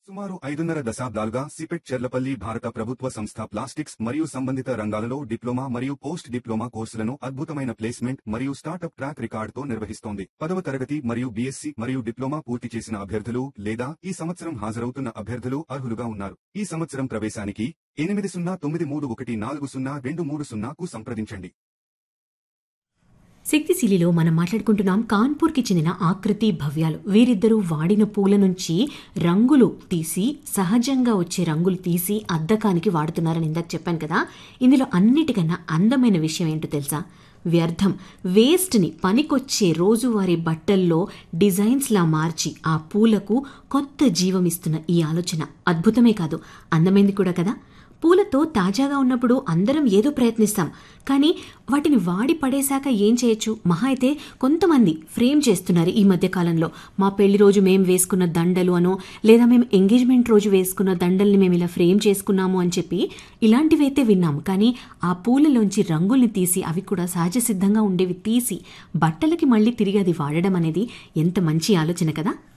సుమారు ఐదున్నర దశాబ్దాలుగా సిపెట్ చెర్లపల్లి భారత ప్రభుత్వ సంస్థ ప్లాస్టిక్స్ మరియు సంబంధిత రంగాలలో డిప్లొమా మరియు పోస్ట్ డిప్లొమా కోర్సులను అద్భుతమైన ప్లేస్మెంట్ మరియు స్టార్టప్ ట్రాక్ రికార్డుతో నిర్వహిస్తోంది పదవ తరగతి మరియు బీఎస్సీ మరియు డిప్లొమా పూర్తి చేసిన అభ్యర్థులు లేదా ఈ సంవత్సరం హాజరవుతున్న అభ్యర్థులు అర్హులుగా ఉన్నారు ఈ సంవత్సరం ప్రవేశానికి ఎనిమిది సున్నా తొమ్మిది మూడు ఒకటి నాలుగు సున్నా రెండు మూడు సున్నాకు సంప్రదించండి శక్తిశీలిలో మనం మాట్లాడుకుంటున్నాం కాన్పూర్కి చెందిన ఆకృతి భవ్యాలు వీరిద్దరూ వాడిన పూల నుంచి రంగులు తీసి సహజంగా వచ్చే రంగులు తీసి అద్దకానికి వాడుతున్నారని ఇందాక చెప్పాను కదా ఇందులో అన్నిటికన్నా అందమైన విషయం ఏంటో తెలుసా వ్యర్థం వేస్ట్ని పనికొచ్చే రోజువారీ బట్టల్లో డిజైన్స్లా మార్చి ఆ పూలకు కొత్త జీవమిస్తున్న ఈ ఆలోచన అద్భుతమే కాదు అందమైంది కూడా కదా పూలతో తాజాగా ఉన్నప్పుడు అందరం ఏదో ప్రయత్నిస్తాం కానీ వాటిని వాడి పడేశాక ఏం చేయొచ్చు మహా అయితే కొంతమంది ఫ్రేమ్ చేస్తున్నారు ఈ మధ్య కాలంలో మా పెళ్లి రోజు మేము వేసుకున్న దండలు అనో లేదా మేము ఎంగేజ్మెంట్ రోజు వేసుకున్న దండల్ని మేము ఇలా ఫ్రేమ్ చేసుకున్నాము అని చెప్పి ఇలాంటివైతే విన్నాం కానీ ఆ పూలలోంచి రంగుల్ని తీసి అవి కూడా సహజ సిద్ధంగా ఉండేవి తీసి బట్టలకి మళ్ళీ తిరిగి అది వాడడం అనేది ఎంత మంచి ఆలోచన కదా